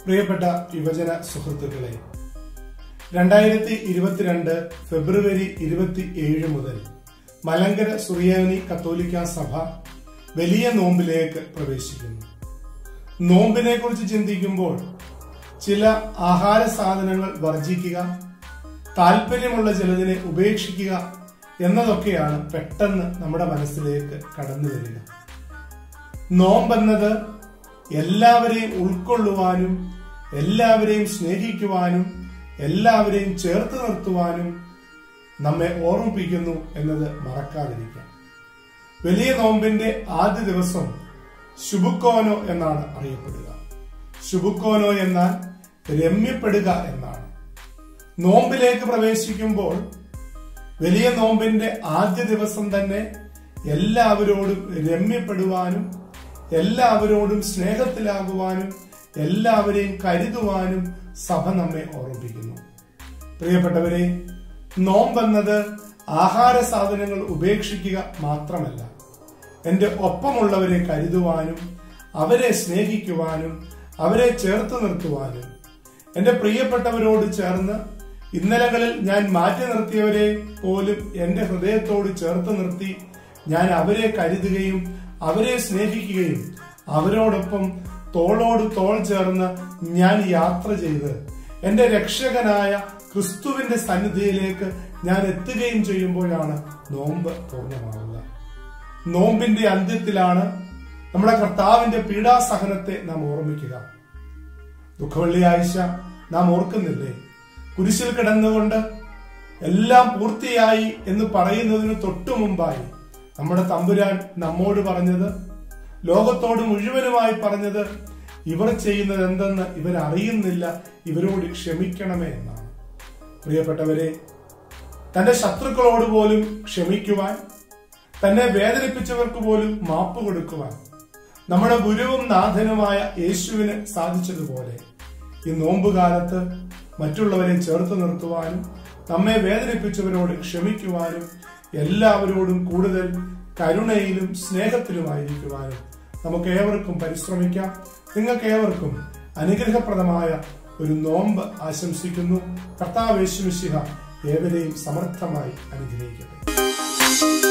പ്രിയപ്പെട്ട യുവജന സുഹൃത്തുക്കളെ രണ്ടായിരത്തി ഇരുപത്തിരണ്ട് ഫെബ്രുവരി ഇരുപത്തി ഏഴ് മുതൽ മലങ്കര സുറിയാനി കത്തോലിക്ക സഭ വലിയ നോമ്പിലേക്ക് പ്രവേശിക്കുന്നു നോമ്പിനെ കുറിച്ച് ചിന്തിക്കുമ്പോൾ ചില ആഹാര സാധനങ്ങൾ വർജിക്കുക താല്പര്യമുള്ള ചിലതിനെ ഉപേക്ഷിക്കുക എന്നതൊക്കെയാണ് പെട്ടെന്ന് നമ്മുടെ മനസ്സിലേക്ക് കടന്നു വരിക നോമ്പെന്നത് എല്ലാവരെയും ഉൾക്കൊള്ളുവാനും എല്ലാവരെയും സ്നേഹിക്കുവാനും എല്ലാവരെയും ചേർത്ത് നിർത്തുവാനും നമ്മെ ഓർമ്മിപ്പിക്കുന്നു എന്നത് മറക്കാതിരിക്കാം വലിയ നോമ്പിന്റെ ആദ്യ ദിവസം ശുഭുക്കോനോ എന്നാണ് അറിയപ്പെടുക ശുഭുക്കോനോ എന്നാൽ രമ്യപ്പെടുക എന്നാണ് നോമ്പിലേക്ക് പ്രവേശിക്കുമ്പോൾ വലിയ നോമ്പിന്റെ ആദ്യ ദിവസം തന്നെ എല്ലാവരോടും രമ്യപ്പെടുവാനും എല്ലാവരോടും സ്നേഹത്തിലാകുവാനും എല്ലാവരെയും കരുതുവാനും സഭ നമ്മെ ഓർമ്മിപ്പിക്കുന്നു പ്രിയപ്പെട്ടവരെ നോമ്പെന്നത് ആഹാര സാധനങ്ങൾ ഉപേക്ഷിക്കുക മാത്രമല്ല എന്റെ ഒപ്പമുള്ളവരെ കരുതുവാനും അവരെ സ്നേഹിക്കുവാനും അവരെ ചേർത്ത് നിർത്തുവാനും എന്റെ പ്രിയപ്പെട്ടവരോട് ചേർന്ന് ഇന്നലകളിൽ ഞാൻ മാറ്റി നിർത്തിയവരെ പോലും എന്റെ ഹൃദയത്തോട് ചേർത്ത് നിർത്തി ഞാൻ അവരെ കരുതുകയും അവരെ സ്നേഹിക്കുകയും അവരോടൊപ്പം തോളോട് തോൾ ചേർന്ന് ഞാൻ യാത്ര ചെയ്ത് എന്റെ രക്ഷകനായ ക്രിസ്തുവിന്റെ സന്നിധിയിലേക്ക് ഞാൻ എത്തുകയും ചെയ്യുമ്പോഴാണ് നോമ്പ് പൂർണ്ണമാകുക നോമ്പിന്റെ അന്ത്യത്തിലാണ് നമ്മുടെ കർത്താവിന്റെ പീഡാസഹനത്തെ നാം ഓർമ്മിക്കുക ദുഃഖവെള്ളിയാഴ്ച നാം ഓർക്കുന്നില്ലേ കുരിശിൽ കിടന്നുകൊണ്ട് എല്ലാം പൂർത്തിയായി എന്ന് പറയുന്നതിന് തൊട്ടു മുമ്പായി നമ്മുടെ തമ്പുരാൻ നമ്മോട് പറഞ്ഞത് ലോകത്തോട് മുഴുവനുമായി പറഞ്ഞത് ഇവർ ചെയ്യുന്നത് എന്തെന്ന് ഇവരറിയുന്നില്ല ഇവരോട് ക്ഷമിക്കണമേ എന്നാണ് പ്രിയപ്പെട്ടവരെ തന്റെ ശത്രുക്കളോട് പോലും ക്ഷമിക്കുവാൻ തന്നെ വേദനിപ്പിച്ചവർക്ക് പോലും മാപ്പ് കൊടുക്കുവാൻ നമ്മുടെ ഗുരുവും നാഥനുമായ യേശുവിന് സാധിച്ചതുപോലെ ഈ നോമ്പുകാലത്ത് മറ്റുള്ളവരെ ചേർത്ത് നിർത്തുവാനും നമ്മെ വേദനിപ്പിച്ചവരോട് ക്ഷമിക്കുവാനും എല്ലാവരോടും കൂടുതൽ കരുണയിലും സ്നേഹത്തിലുമായിരിക്കുവാനും നമുക്ക് ഏവർക്കും പരിശ്രമിക്കാം നിങ്ങൾക്ക് ഏവർക്കും അനുഗ്രഹപ്രദമായ ഒരു നോമ്പ് ആശംസിക്കുന്നു കർത്താവേശുമിശിഹ ഏവരെയും സമർത്ഥമായി അനുഗ്രഹിക്കട്ടെ